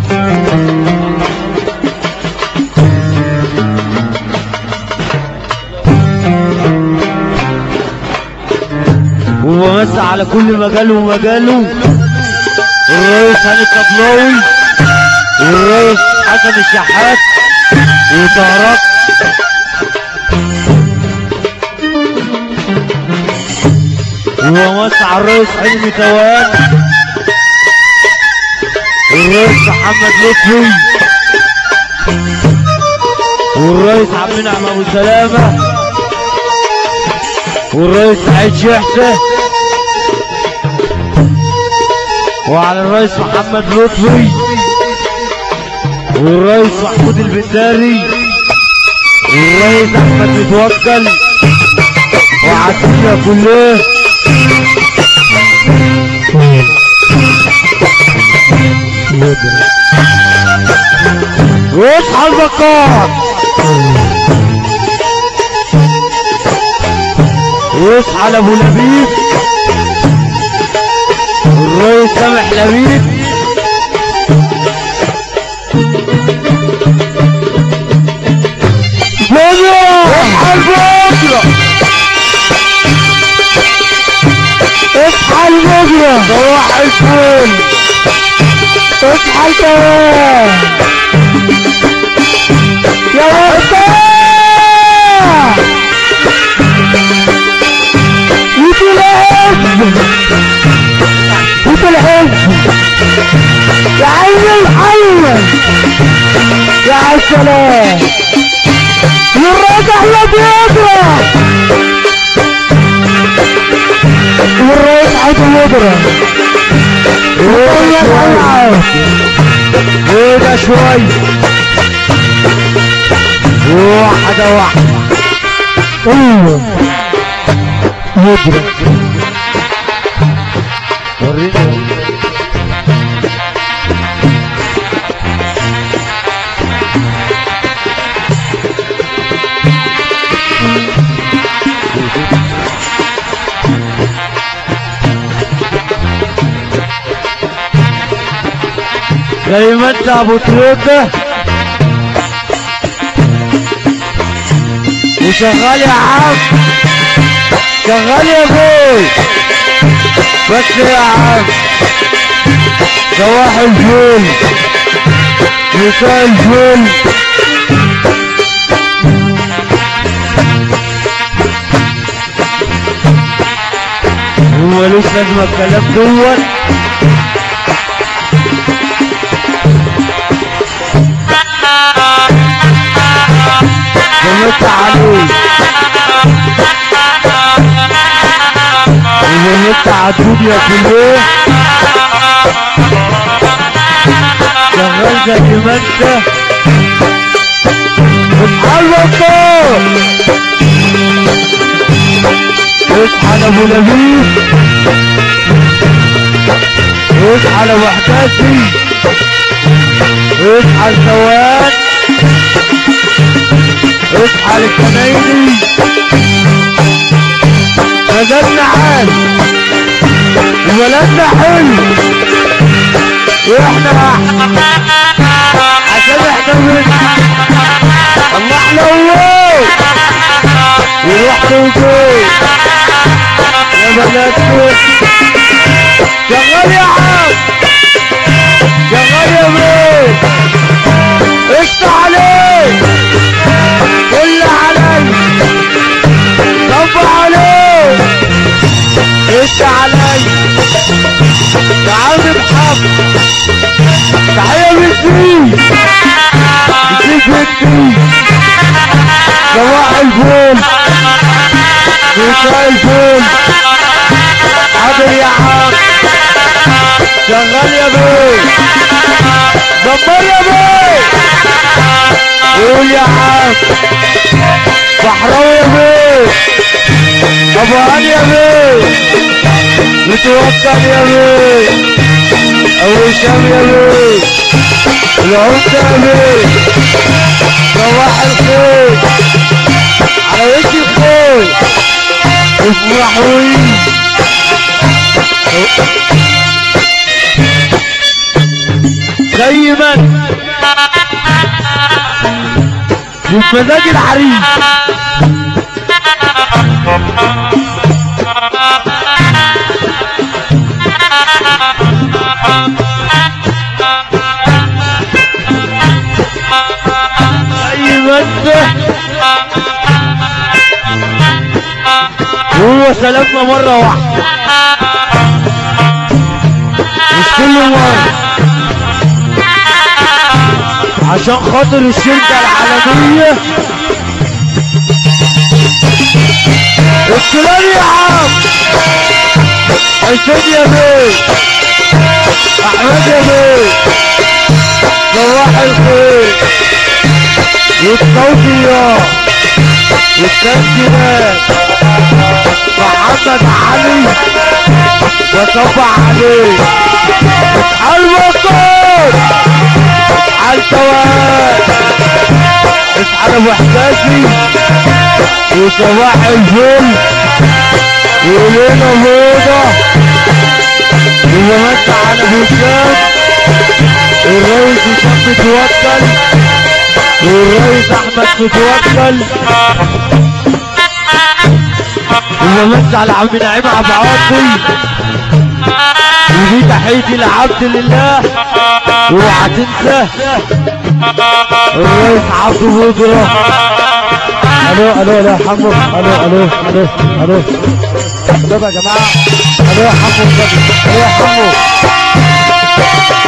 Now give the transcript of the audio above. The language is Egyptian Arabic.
ومسى على كل مجال ومجاله الرئيس هاني الطبلاوي والرئيس حسن الشحات وطهرات ومسى على الرئيس حلمي توان الرئيس محمد لطفي والرئيس عبد المنعم ابو سلامه والرئيس سعيد شحته وعلى الرئيس محمد لطفي والرئيس محمود البنداري والرئيس احمد متوكل وعدينا كلها واصحى البكار واصحى لابو لبيب الرئيس سامح لبيب اصحى البكرة اصحى البكرة صباح الفل اصحى الكلام يا وطن يطول الحب يطول الحب يا عين الحلوة يا عالسلام والراس احمد يقرا والراس حاتم يقرا وده شوي واحدة واحدة ايوه يضرب وريني زي ما انت ابو تريكه وشغال يا عم شغال يا بيه بس يا عم صباح الفل مساء الفل هو لسه لازم الكلام دوت ومت عليه ومت على الدنيا كلها شغال زي ما انت اصحى الوطن اصحى لابو لبيب اصحى لابو حكاسي اصحى الزوان اصحى للكنايني مزاجنا عالي وبلدنا حلو واحنا عشان احنا من اما احنا هو ونروح توجيه يا بلدنا شغال يا عم شغال يا بيه قشطة عليك كل علي صب علي انت علي تعال بحب تحية بالسين بسيك بالسين صباح الفول مساء الفول حاضر يا عم شغال يا بيه دمر يا بيه قول يا عم صحراوي يا بيه ابو هاني يا بيه متوكل يا بيه ابو هشام يا بيه العمدة يا بيه صباح الخير على وش الخير افرحوا زي ايمن مش مزاج العريس ايمن ده هو سلامنا مرة واحدة مش كل مرة عشان خاطر الشركة العالمية الكلاب يا عم حسين يا بيه احمد يا بيه صباح الخير والتوفيق والتسجيلات محمد علي وصبح عليه المطور على التوال اسعد ابو حجازي وصباح الفل ولينا بيضة ومسا على هشام الرئيس هشام متوكل والرئيس احمد متوكل ومسا على عم نعيم عبد عاطي ودي تحيتي لعبد لله اوعى تنسى الرئيس عبد بودرة الو الو الو يا حمو الو الو الو الو طب يا جماعه الو يا حمو الو يا حمو